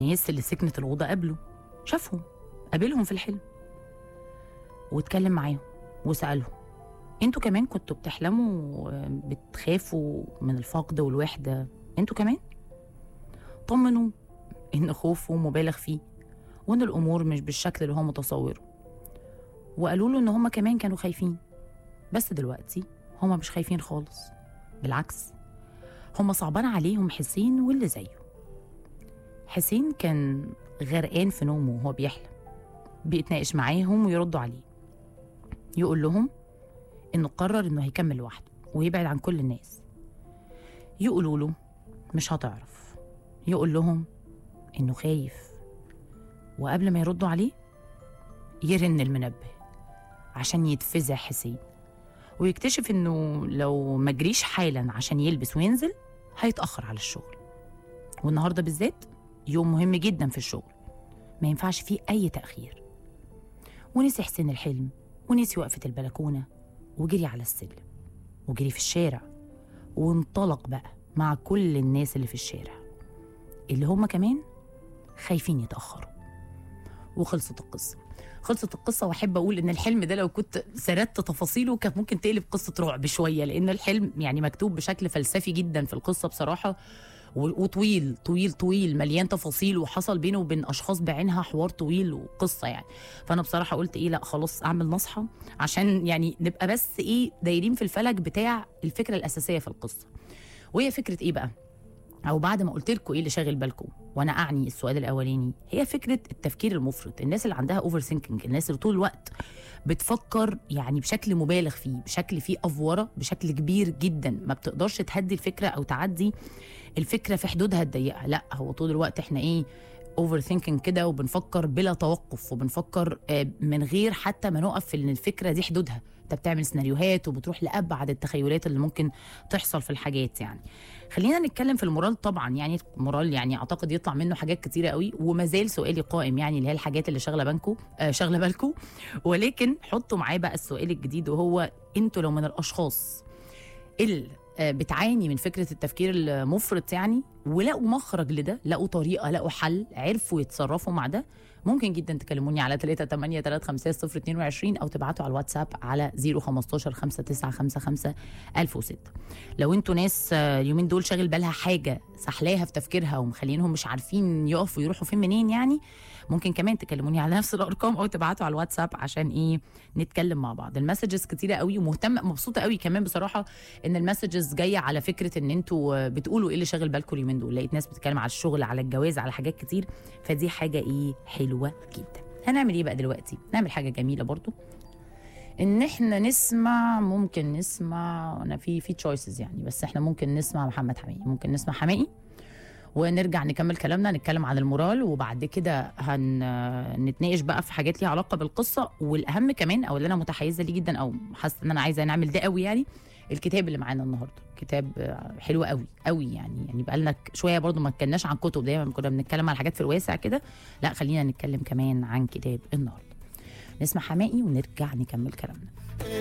الناس اللي سكنت الأوضة قابله شافهم قابلهم في الحلم واتكلم معاهم وسألهم انتوا كمان كنتوا بتحلموا آه، بتخافوا من الفقد والوحدة انتوا كمان طمنوا ان خوفه مبالغ فيه وان الامور مش بالشكل اللي هو متصوره وقالوا له ان هما كمان كانوا خايفين بس دلوقتي هما مش خايفين خالص بالعكس هما صعبان عليهم حسين واللي زيه حسين كان غرقان في نومه وهو بيحلم بيتناقش معاهم ويردوا عليه يقول لهم انه قرر انه هيكمل لوحده ويبعد عن كل الناس يقولوا له مش هتعرف يقول لهم انه خايف وقبل ما يردوا عليه يرن المنبه عشان يتفزع حسين ويكتشف انه لو ما جريش حالا عشان يلبس وينزل هيتاخر على الشغل والنهارده بالذات يوم مهم جدا في الشغل ما ينفعش فيه اي تاخير ونسي حسين الحلم ونسي وقفه البلكونه وجري على السلم وجري في الشارع وانطلق بقى مع كل الناس اللي في الشارع اللي هم كمان خايفين يتاخروا وخلصت القصه خلصت القصه واحب اقول ان الحلم ده لو كنت سردت تفاصيله كانت ممكن تقلب قصه رعب شويه لان الحلم يعني مكتوب بشكل فلسفي جدا في القصه بصراحه و- وطويل طويل طويل مليان تفاصيل وحصل بينه وبين اشخاص بعينها حوار طويل وقصه يعني فانا بصراحه قلت ايه لا خلاص اعمل نصحى عشان يعني نبقى بس ايه دايرين في الفلك بتاع الفكره الاساسيه في القصه وهي فكره ايه بقى او بعد ما قلت لكم ايه اللي شاغل بالكم وانا اعني السؤال الاولاني هي فكره التفكير المفرط الناس اللي عندها اوفر ثينكينج الناس اللي طول الوقت بتفكر يعني بشكل مبالغ فيه بشكل فيه افوره بشكل كبير جدا ما بتقدرش تهدي الفكره او تعدي الفكره في حدودها الضيقه لا هو طول الوقت احنا ايه اوفر ثينكينج كده وبنفكر بلا توقف وبنفكر آه، من غير حتى ما نقف في ان الفكره دي حدودها انت بتعمل سيناريوهات وبتروح لابعد التخيلات اللي ممكن تحصل في الحاجات يعني خلينا نتكلم في المورال طبعا يعني المورال يعني اعتقد يطلع منه حاجات كتيره قوي وما زال سؤالي قائم يعني اللي هي الحاجات اللي شاغله بالكم آه شاغله بالكم ولكن حطوا معاه بقى السؤال الجديد وهو انتوا لو من الاشخاص اللي آه، بتعاني من فكره التفكير المفرط يعني ولقوا مخرج لده لقوا طريقه لقوا حل عرفوا يتصرفوا مع ده ممكن جدا تكلموني على 3 8 3 5 0 22 او تبعتوا على الواتساب على 015 5955 1006 لو انتوا ناس آه، اليومين دول شاغل بالها حاجه سحلاها في تفكيرها ومخلينهم مش عارفين يقفوا يروحوا فين منين يعني ممكن كمان تكلموني على نفس الارقام او تبعتوا على الواتساب عشان ايه نتكلم مع بعض المسجز كتيره قوي ومهتمه مبسوطه قوي كمان بصراحه ان المسجز جايه على فكره ان انتوا بتقولوا ايه اللي شاغل بالكم اليومين دول لقيت ناس بتتكلم على الشغل على الجواز على حاجات كتير فدي حاجه ايه حلوه جدا هنعمل ايه بقى دلوقتي نعمل حاجه جميله برضو ان احنا نسمع ممكن نسمع انا في في تشويسز يعني بس احنا ممكن نسمع محمد حماقي ممكن نسمع حماقي ونرجع نكمل كلامنا نتكلم عن المورال وبعد كده هنتناقش بقى في حاجات ليها علاقه بالقصه والاهم كمان او اللي انا متحيزه ليه جدا او حاسه ان انا عايزه نعمل ده قوي يعني الكتاب اللي معانا النهارده كتاب آه، حلو قوي قوي يعني يعني بقى لنا شويه برضو ما اتكلمناش عن كتب دايما كنا بنتكلم على حاجات في الواسع كده لا خلينا نتكلم كمان عن كتاب النهارده نسمع حماقي ونرجع نكمل كلامنا